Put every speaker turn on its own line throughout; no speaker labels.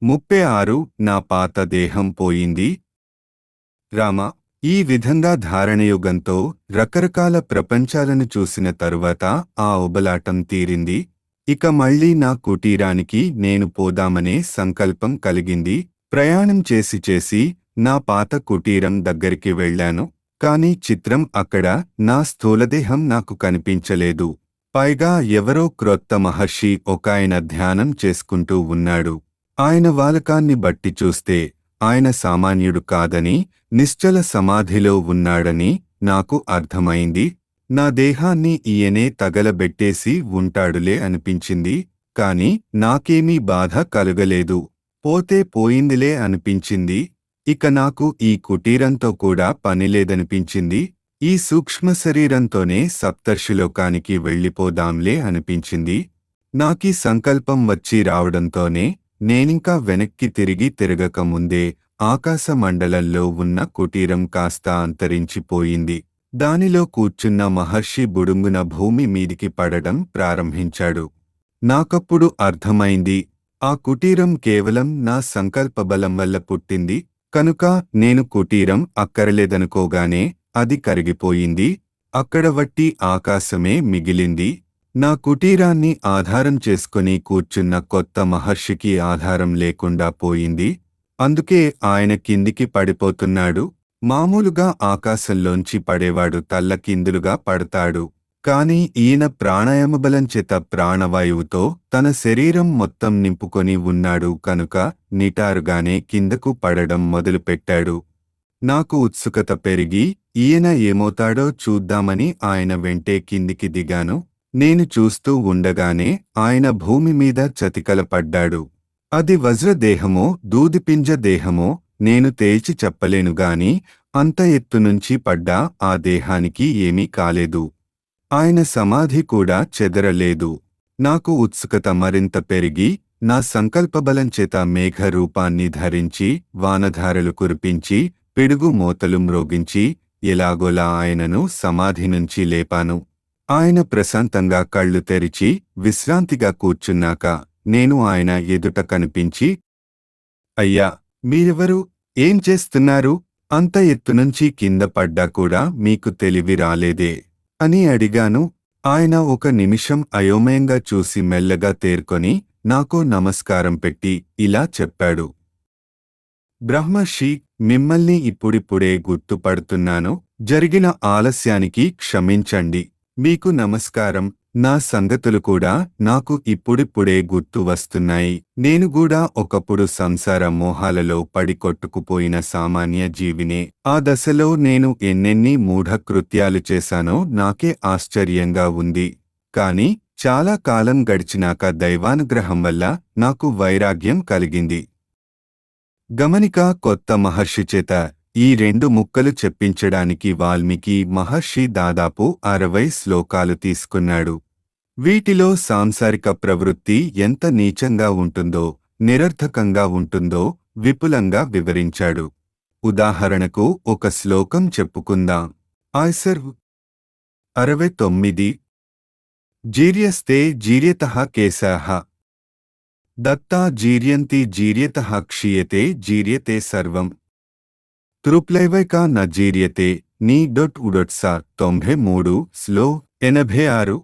ముప్పై ఆరు నా పాత దేహం పోయింది రామ ఈ విధంగా ధారణయుగంతో రకరకాల ప్రపంచాలను చూసిన తరువాత ఆ ఉబలాటం తీరింది ఇక మళ్ళీ నా కుటీరానికి నేను పోదామనే సంకల్పం కలిగింది ప్రయాణం చేసి చేసి నా పాత కుటీరం దగ్గరికి వెళ్ళాను కాని చిత్రం అక్కడ నా స్థూలదేహం నాకు కనిపించలేదు పైగా ఎవరో క్రొత్త మహర్షి ఒకాయన ధ్యానం చేసుకుంటూ ఉన్నాడు ఆయన వాలకాన్ని బట్టి చూస్తే ఆయన సామాన్యుడు కాదని నిశ్చల సమాధిలో ఉన్నాడని నాకు అర్థమైంది నా దేహాన్ని ఈయనే తగలబెట్టేసి ఉంటాడులే అనిపించింది కాని నాకేమీ బాధ కలుగలేదు పోతే పోయిందిలే అనిపించింది ఇక నాకు ఈ కుటీరంతో కూడా పనిలేదనిపించింది ఈ సూక్ష్మ శరీరంతోనే సప్తర్షిలోకానికి వెళ్ళిపోదాంలే అనిపించింది నాకీ సంకల్పం వచ్చి రావడంతోనే నేనింకా వెనక్కి తిరిగి తిరగక ముందే ఆకాశమండలంలో ఉన్న కుటీరం కాస్త అంతరించిపోయింది దానిలో కూర్చున్న మహర్షి బుడుంగున భూమి మీదికి పడడం ప్రారంభించాడు నాకప్పుడు అర్థమైంది ఆ కుటీరం కేవలం నా సంకల్పబలం వల్ల పుట్టింది కనుక నేను కుటీరం అక్కరలేదనుకోగానే అది కరిగిపోయింది అక్కడ వట్టి ఆకాశమే మిగిలింది నా కుటీరాన్ని ఆధారం చేసుకుని కూర్చున్న కొత్త మహర్షికి ఆధారం లేకుండా పోయింది అందుకే ఆయన కిందికి పడిపోతున్నాడు మామూలుగా ఆకాశంలోంచి పడేవాడు తల్లకిందులుగా పడతాడు కాని ఈయన ప్రాణాయామబలం చేత ప్రాణవాయువుతో తన శరీరం మొత్తం నింపుకొని ఉన్నాడు కనుక నిటారుగానే కిందకు పడడం మొదలుపెట్టాడు నాకు ఉత్సుకత పెరిగి ఈయన ఏమవుతాడో చూద్దామని ఆయన వెంటే కిందికి దిగాను నేను చూస్తూ ఉండగానే ఆయన భూమి మీద చతికలపడ్డాడు అది వజ్రదేహమో దూదిపింజ దేహమో నేను తేల్చి చెప్పలేనుగాని అంత ఎత్తునుంచి పడ్డా ఆ దేహానికి ఏమీ కాలేదు ఆయన సమాధి కూడా చెదరలేదు నాకు ఉత్సుకత మరింత పెరిగి నా సంకల్పబలం చేత మేఘ రూపాన్ని ధరించి వానధారలు కురిపించి పిడుగు మోతలు మ్రోగించి ఎలాగోలా ఆయనను సమాధి నుంచి లేపాను ఆయన ప్రశాంతంగా కళ్ళు తెరిచి విశ్రాంతిగా కూర్చున్నాక నేను ఆయన ఎదుట కనిపించి అయ్యా మీరెవరు ఏం చేస్తున్నారు అంత ఎత్తునుంచి కింద పడ్డా కూడా మీకు తెలివి రాలేదే అని అడిగాను ఆయన ఒక నిమిషం అయోమయంగా చూసి మెల్లగా తేరుకొని నాకో నమస్కారం పెట్టి ఇలా చెప్పాడు బ్రహ్మర్షి మిమ్మల్ని ఇప్పుడిప్పుడే గుర్తుపడుతున్నాను జరిగిన ఆలస్యానికి క్షమించండి మీకు నమస్కారం నా సంగతులు కూడా నాకు ఇప్పుడిప్పుడే గుర్తు వస్తున్నాయి నేను కూడా ఒకప్పుడు సంసార మోహాలలో పడి కొట్టుకుపోయిన సామాన్య జీవినే ఆ దశలో నేను ఎన్నెన్ని మూఢకృత్యాలు చేశానో నాకే ఆశ్చర్యంగా ఉంది కాని చాలా కాలం గడిచినాక దైవానుగ్రహం వల్ల నాకు వైరాగ్యం కలిగింది గమనిక కొత్త మహర్షి చేత ఈ రెండు ముక్కలు చెప్పించడానికి వాల్మీకి మహర్షి దాదాపు అరవై శ్లోకాలు తీసుకున్నాడు వీటిలో సాంసారిక ప్రవృత్తి ఎంత నీచంగా ఉంటుందో నిరర్థకంగా ఉంటుందో విపులంగా వివరించాడు ఉదాహరణకు ఒక శ్లోకం చెప్పుకుందాం ఆయ్సర్ అరవై తొమ్మిది జీర్యస్తే జీర్యత కేశాః దత్తా జీర్యంతి జీర్యత క్షీయతే జీర్యతే సర్వం తృప్లైవైకా న జీర్యతే నీ డొట్ ఉడొట్సా తొంభై మూడు స్లో ఎనభై ఆరు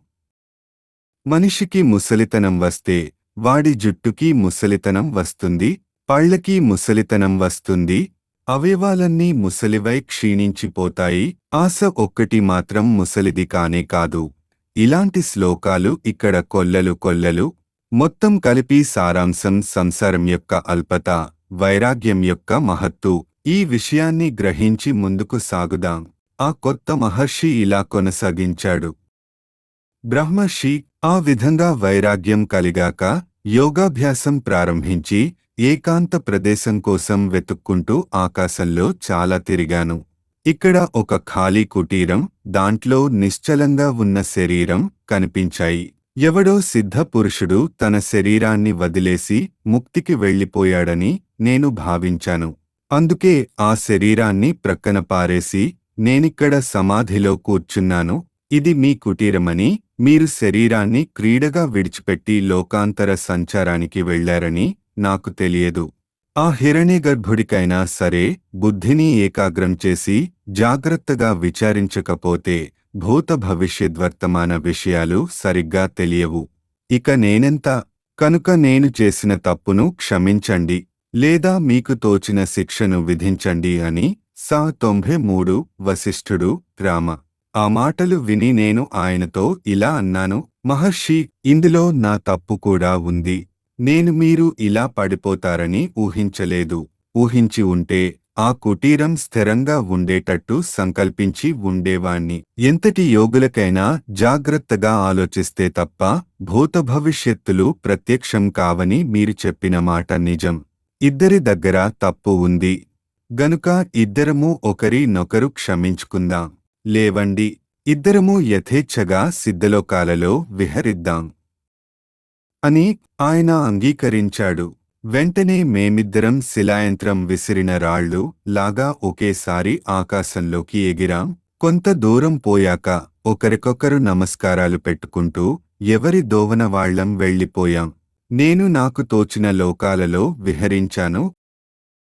మనిషికి ముసలితనం వస్తే వాడి జుట్టుకి ముసలితనం వస్తుంది పళ్ళకి ముసలితనం వస్తుంది అవయవాలన్నీ ముసలివై క్షీణించిపోతాయి ఆశ ఒక్కటి మాత్రం ముసలిది కానే కాదు ఇలాంటి శ్లోకాలు ఇక్కడ కొల్లలు కొల్లలు మొత్తం కలిపి సారాంశం సంసారం యొక్క అల్పత వైరాగ్యం యొక్క మహత్తు ఈ విషయాన్ని గ్రహించి ముందుకు సాగుదాం ఆ కొత్త మహర్షి ఇలా కొనసాగించాడు బ్రహ్మర్షి ఆ విధంగా వైరాగ్యం కలిగాక యోగాభ్యాసం ప్రారంభించి ఏకాంత ప్రదేశం కోసం వెతుక్కుంటూ ఆకాశంలో చాలా తిరిగాను ఇక్కడ ఒక ఖాళీ కుటీరం దాంట్లో నిశ్చలంగా ఉన్న శరీరం కనిపించాయి ఎవడో సిద్ధ పురుషుడు తన శరీరాన్ని వదిలేసి ముక్తికి వెళ్ళిపోయాడని నేను భావించాను అందుకే ఆ శరీరాన్ని ప్రక్కన పారేసి నేనిక్కడ సమాధిలో కూర్చున్నాను ఇది మీ కుటీరమని మీరు శరీరాన్ని క్రీడగా విడిచిపెట్టి లోకాంతర సంచారానికి వెళ్లారని నాకు తెలియదు ఆ హిరణ్యగర్భుడికైనా సరే బుద్ధిని ఏకాగ్రం చేసి జాగ్రత్తగా విచారించకపోతే భూత భవిష్యద్వర్తమాన విషయాలు సరిగ్గా తెలియవు ఇక నేనెంత కనుక నేను చేసిన తప్పును క్షమించండి లేదా మీకు తోచిన శిక్షను విధించండి అని సా తొంభై మూడు వశిష్ఠుడు రామ ఆ మాటలు విని నేను ఆయనతో ఇలా అన్నాను మహర్షి ఇందులో నా తప్పు కూడా ఉంది నేను మీరు ఇలా పడిపోతారని ఊహించలేదు ఊహించి ఉంటే ఆ కుటీరం స్థిరంగా ఉండేటట్టు సంకల్పించి ఉండేవాణ్ణి ఎంతటి యోగులకైనా జాగ్రత్తగా ఆలోచిస్తే తప్ప భూత భవిష్యత్తులు ప్రత్యక్షం కావని మీరు చెప్పిన మాట నిజం ఇద్దరి దగ్గర తప్పు ఉంది గనుక ఇద్దరము ఒకరినొకరు క్షమించుకుందాం లేవండి ఇద్దరము యథేచ్ఛగా సిద్ధలోకాలలో విహరిద్దాం అని ఆయన అంగీకరించాడు వెంటనే మేమిద్దరం శిలాయంత్రం విసిరిన రాళ్ళు లాగా ఒకేసారి ఆకాశంలోకి ఎగిరాం కొంత దూరం పోయాక ఒకరికొకరు నమస్కారాలు పెట్టుకుంటూ ఎవరి దోవన వాళ్లం వెళ్ళిపోయాం నేను నాకు తోచిన లోకాలలో విహరించాను